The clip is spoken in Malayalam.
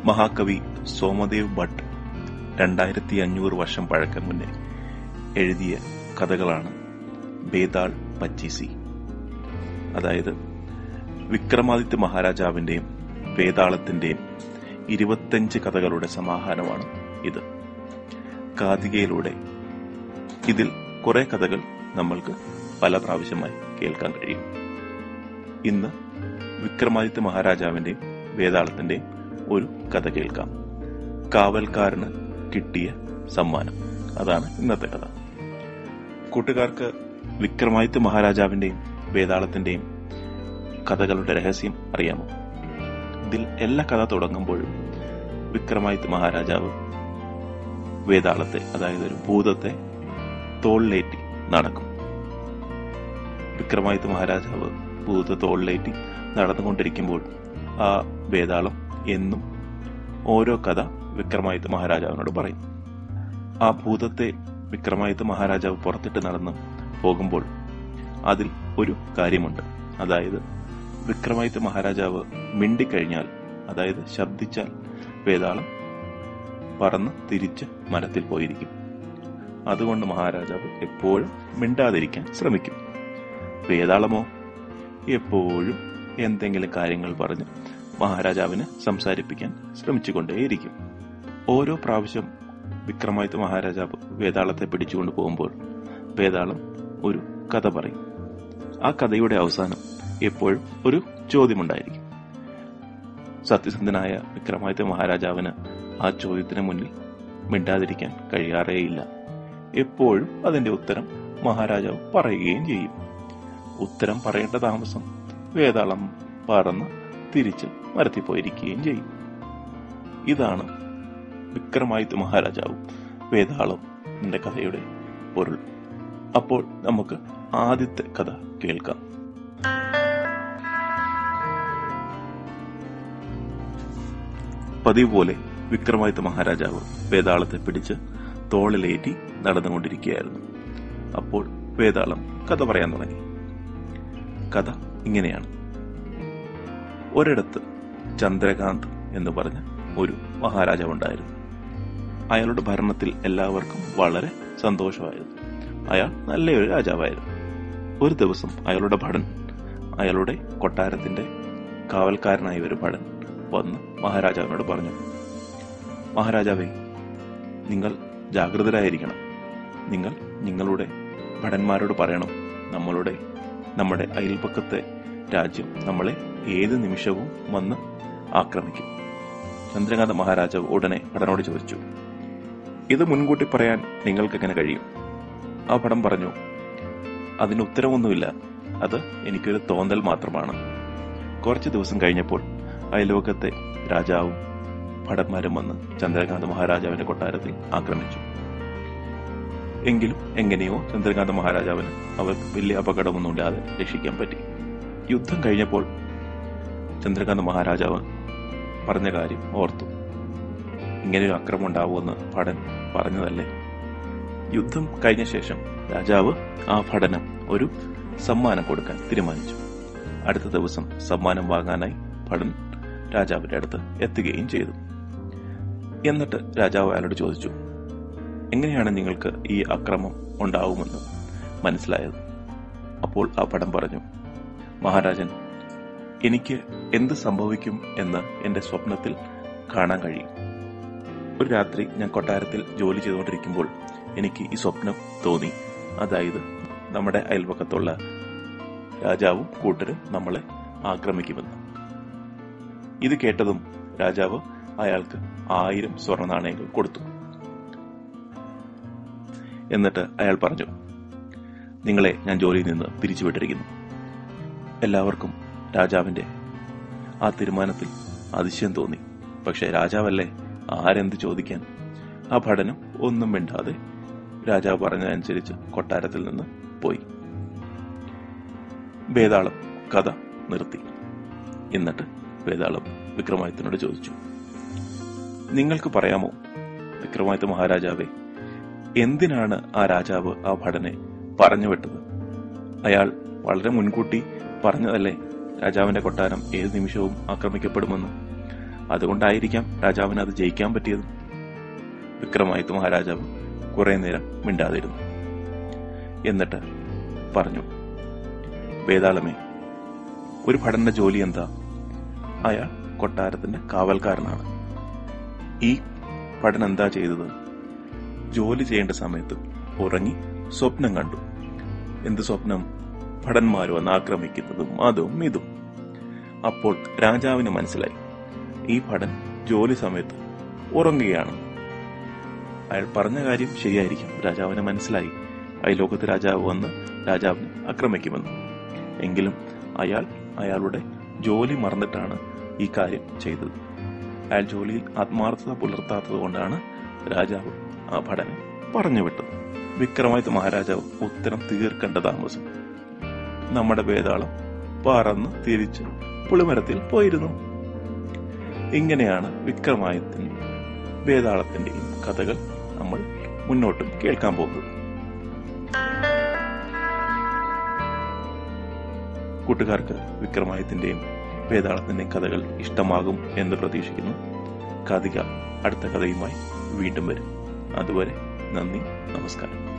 മഹാകവി സോമദേവ് ഭട്ട് രണ്ടായിരത്തി അഞ്ഞൂറ് വർഷം പഴക്കം മുന്നേ എഴുതിയ കഥകളാണ് ബേതാൾ പച്ചീസി അതായത് വിക്രമാദിത്യ മഹാരാജാവിന്റെയും വേതാളത്തിന്റെയും ഇരുപത്തഞ്ച് കഥകളുടെ സമാഹാരമാണ് ഇത് കാതികയിലൂടെ ഇതിൽ കുറെ കഥകൾ നമ്മൾക്ക് പല പ്രാവശ്യമായി കേൾക്കാൻ കഴിയും ഇന്ന് വിക്രമാദിത്യ മഹാരാജാവിന്റെയും വേതാളത്തിന്റെയും ഒരു കഥ കേൾക്കാം കാവൽക്കാരന് കിട്ടിയ സമ്മാനം അതാണ് ഇന്നത്തെ കഥ കൂട്ടുകാർക്ക് വിക്രമാദിത്യ മഹാരാജാവിന്റെയും വേതാളത്തിന്റെയും കഥകളുടെ രഹസ്യം അറിയാമോ ഇതിൽ എല്ലാ കഥ തുടങ്ങുമ്പോഴും വിക്രമാദിത്യ മഹാരാജാവ് വേതാളത്തെ അതായത് ഒരു ഭൂതത്തെ തോളിലേറ്റി നടക്കും വിക്രമാദിത്യ മഹാരാജാവ് ഭൂതത്തെ തോളിലേറ്റി നടന്നുകൊണ്ടിരിക്കുമ്പോൾ ആ വേതാളം എന്നും ഓരോ കഥ വിക്രമാദിത്യ മഹാരാജാവിനോട് പറയും ആ ഭൂതത്തെ വിക്രമാദിത്യ മഹാരാജാവ് പുറത്തിട്ട് നടന്ന് പോകുമ്പോൾ അതിൽ ഒരു കാര്യമുണ്ട് അതായത് വിക്രമാദിത്യ മഹാരാജാവ് മിണ്ടിക്കഴിഞ്ഞാൽ അതായത് ശബ്ദിച്ചാൽ വേതാളം പറന്ന് തിരിച്ച് മരത്തിൽ പോയിരിക്കും അതുകൊണ്ട് മഹാരാജാവ് എപ്പോഴും മിണ്ടാതിരിക്കാൻ ശ്രമിക്കും വേതാളമോ എപ്പോഴും എന്തെങ്കിലും കാര്യങ്ങൾ പറഞ്ഞ് മഹാരാജാവിനെ സംസാരിപ്പിക്കാൻ ശ്രമിച്ചുകൊണ്ടേയിരിക്കും ഓരോ പ്രാവശ്യം വിക്രമാദിത്യ മഹാരാജാവ് വേതാളത്തെ പിടിച്ചുകൊണ്ട് പോകുമ്പോൾ വേതാളം ഒരു കഥ പറയും ആ കഥയുടെ അവസാനം എപ്പോഴും ഒരു ചോദ്യമുണ്ടായിരിക്കും സത്യസന്ധനായ വിക്രമാദിത്യ മഹാരാജാവിന് ആ ചോദ്യത്തിന് മുന്നിൽ മിണ്ടാതിരിക്കാൻ കഴിയാറേയില്ല എപ്പോഴും അതിന്റെ ഉത്തരം മഹാരാജാവ് പറയുകയും ചെയ്യും ഉത്തരം പറയേണ്ട താമസം വേതാളം പറന്ന് തിരിച്ച് മരത്തിൽ പോയിരിക്കുകയും ചെയ്യും ഇതാണ് വിക്രമാദിത്യ മഹാരാജാവും വേതാളവും എന്റെ കഥയുടെ പൊരുൾ അപ്പോൾ നമുക്ക് ആദ്യത്തെ കഥ കേൾക്കാം പതിവ് പോലെ വിക്രമാദിത്യ മഹാരാജാവ് വേതാളത്തെ പിടിച്ച് തോളിലേറ്റി നടന്നുകൊണ്ടിരിക്കുകയായിരുന്നു അപ്പോൾ വേതാളം കഥ പറയാൻ തുടങ്ങി കഥ ഇങ്ങനെയാണ് ഒരിടത്ത് ചന്ദ്രകാന്ത് എന്ന് പറഞ്ഞ ഒരു മഹാരാജാവുണ്ടായിരുന്നു അയാളുടെ ഭരണത്തിൽ എല്ലാവർക്കും വളരെ സന്തോഷമായിരുന്നു അയാൾ നല്ലൊരു രാജാവായിരുന്നു ഒരു ദിവസം അയാളുടെ ഭടൻ അയാളുടെ കൊട്ടാരത്തിന്റെ കാവൽക്കാരനായ ഒരു ഭടൻ വന്ന് മഹാരാജാവിനോട് പറഞ്ഞു മഹാരാജാവേ നിങ്ങൾ ജാഗ്രതരായിരിക്കണം നിങ്ങൾ നിങ്ങളുടെ ഭടന്മാരോട് പറയണം നമ്മളുടെ നമ്മുടെ അയൽപക്കത്തെ രാജ്യം നമ്മളെ ഏത് നിമിഷവും വന്ന് ആക്രമിക്കും ചന്ദ്രകാന്ത മഹാരാജാവ് ഉടനെ ഭടനോട് ചോദിച്ചു ഇത് മുൻകൂട്ടി പറയാൻ നിങ്ങൾക്ക് എങ്ങനെ കഴിയും ആ ഭടൻ പറഞ്ഞു അതിന് ഉത്തരവൊന്നുമില്ല അത് എനിക്കൊരു തോന്നൽ മാത്രമാണ് കുറച്ച് ദിവസം കഴിഞ്ഞപ്പോൾ അയൽവക്കത്തെ രാജാവും ഭടന്മാരും വന്ന് ചന്ദ്രകാന്ത മഹാരാജാവിന്റെ കൊട്ടാരത്തിൽ ആക്രമിച്ചു എങ്കിലും എങ്ങനെയോ ചന്ദ്രകാന്ത മഹാരാജാവിന് അവർക്ക് വലിയ അപകടമൊന്നുമില്ലാതെ രക്ഷിക്കാൻ പറ്റി യുദ്ധം കഴിഞ്ഞപ്പോൾ ചന്ദ്രകാന്ത മഹാരാജാവ് പറഞ്ഞ കാര്യം ഓർത്തു ഇങ്ങനെയൊരു അക്രമം ഉണ്ടാവുമെന്ന് ഭടൻ പറഞ്ഞതല്ലേ യുദ്ധം കഴിഞ്ഞ ശേഷം രാജാവ് ആ ഭടനം ഒരു സമ്മാനം കൊടുക്കാൻ തീരുമാനിച്ചു അടുത്ത ദിവസം സമ്മാനം വാങ്ങാനായി ഭടൻ രാജാവിന്റെ അടുത്ത് എത്തുകയും ചെയ്തു എന്നിട്ട് രാജാവ് അയാളോട് ചോദിച്ചു എങ്ങനെയാണ് നിങ്ങൾക്ക് ഈ അക്രമം ഉണ്ടാവുമെന്ന് മനസ്സിലായത് അപ്പോൾ ആ പടം പറഞ്ഞു മഹാരാജൻ എനിക്ക് എന്ത് സംഭവിക്കും എന്ന് എന്റെ സ്വപ്നത്തിൽ കാണാൻ കഴിയും ഒരു രാത്രി ഞാൻ കൊട്ടാരത്തിൽ ജോലി ചെയ്തുകൊണ്ടിരിക്കുമ്പോൾ എനിക്ക് ഈ സ്വപ്നം തോന്നി അതായത് നമ്മുടെ അയൽപക്കത്തുള്ള രാജാവും കൂട്ടരും നമ്മളെ ആക്രമിക്കുമെന്ന് ഇത് കേട്ടതും രാജാവ് അയാൾക്ക് ആയിരം സ്വർണ്ണ നാണയങ്ങൾ കൊടുത്തു എന്നിട്ട് അയാൾ പറഞ്ഞു നിങ്ങളെ ഞാൻ ജോലിയിൽ നിന്ന് പിരിച്ചുവിട്ടിരിക്കുന്നു എല്ലാവർക്കും രാജാവിന്റെ ആ തീരുമാനത്തിൽ അതിശയം തോന്നി പക്ഷെ രാജാവല്ലേ ആരെന്ത് ചോദിക്കാൻ ആ ഭടനും ഒന്നും മിണ്ടാതെ രാജാവ് പറഞ്ഞതനുസരിച്ച് കൊട്ടാരത്തിൽ നിന്ന് പോയി വേതാളം കഥ നിർത്തി എന്നിട്ട് വേതാളം വിക്രമാദിത്യനോട് ചോദിച്ചു നിങ്ങൾക്ക് പറയാമോ വിക്രമാദിത്യ മഹാരാജാവെ എന്തിനാണ് ആ രാജാവ് ആ ഭടനെ പറഞ്ഞു വിട്ടത് അയാൾ വളരെ മുൻകൂട്ടി പറഞ്ഞതല്ലേ രാജാവിന്റെ കൊട്ടാരം ഏത് നിമിഷവും ആക്രമിക്കപ്പെടുമെന്ന് അതുകൊണ്ടായിരിക്കാം രാജാവിന് അത് ജയിക്കാൻ പറ്റിയത് വിക്രമാദിത്യ മഹാരാജാവ് കുറെ നേരം മിണ്ടാതിരുന്നു എന്നിട്ട് പറഞ്ഞു വേതാളമേ ഒരു ഭടന്റെ ജോലി എന്താ അയാൾ കൊട്ടാരത്തിന്റെ കാവൽക്കാരനാണ് ഈ ഭടൻ എന്താ ചെയ്തത് ജോലി ചെയ്യേണ്ട സമയത്ത് ഉറങ്ങി സ്വപ്നം കണ്ടു എന്ത് സ്വപ്നം ഭടന്മാർ വന്ന് ആക്രമിക്കുന്നതും അതും ഇതും അപ്പോൾ രാജാവിന് മനസ്സിലായി ഈ ഭടൻ ജോലി സമയത്ത് ഉറങ്ങുകയാണ് അയാൾ പറഞ്ഞ കാര്യം ശരിയായിരിക്കും രാജാവിന് മനസ്സിലായി അയലോകത്ത് രാജാവ് വന്ന് രാജാവിനെ ആക്രമിക്കുമെന്ന് എങ്കിലും അയാൾ അയാളുടെ ജോലി മറന്നിട്ടാണ് ഈ കാര്യം ചെയ്തത് അയാൾ ജോലിയിൽ ആത്മാർത്ഥത പുലർത്താത്തത് കൊണ്ടാണ് രാജാവ് ആ ഭടനെ പറഞ്ഞു വിട്ടത് വിക്രമാദിത്യ മഹാരാജാവ് ഉത്തരം തീർക്കേണ്ട താമസം നമ്മുടെ വേതാളം പറന്ന് തിരിച്ച് പുളിമരത്തിൽ പോയിരുന്നു ഇങ്ങനെയാണ് വിക്രമാദിത്യൻ വേതാളത്തിന്റെയും കഥകൾ നമ്മൾ മുന്നോട്ടും കേൾക്കാൻ പോകുന്നത് കൂട്ടുകാർക്ക് വിക്രമാദിത്യന്റെയും വേതാളത്തിന്റെയും കഥകൾ ഇഷ്ടമാകും എന്ന് പ്രതീക്ഷിക്കുന്നു കഥിക അടുത്ത കഥയുമായി വീണ്ടും വരും അതുവരെ നന്ദി നമസ്കാരം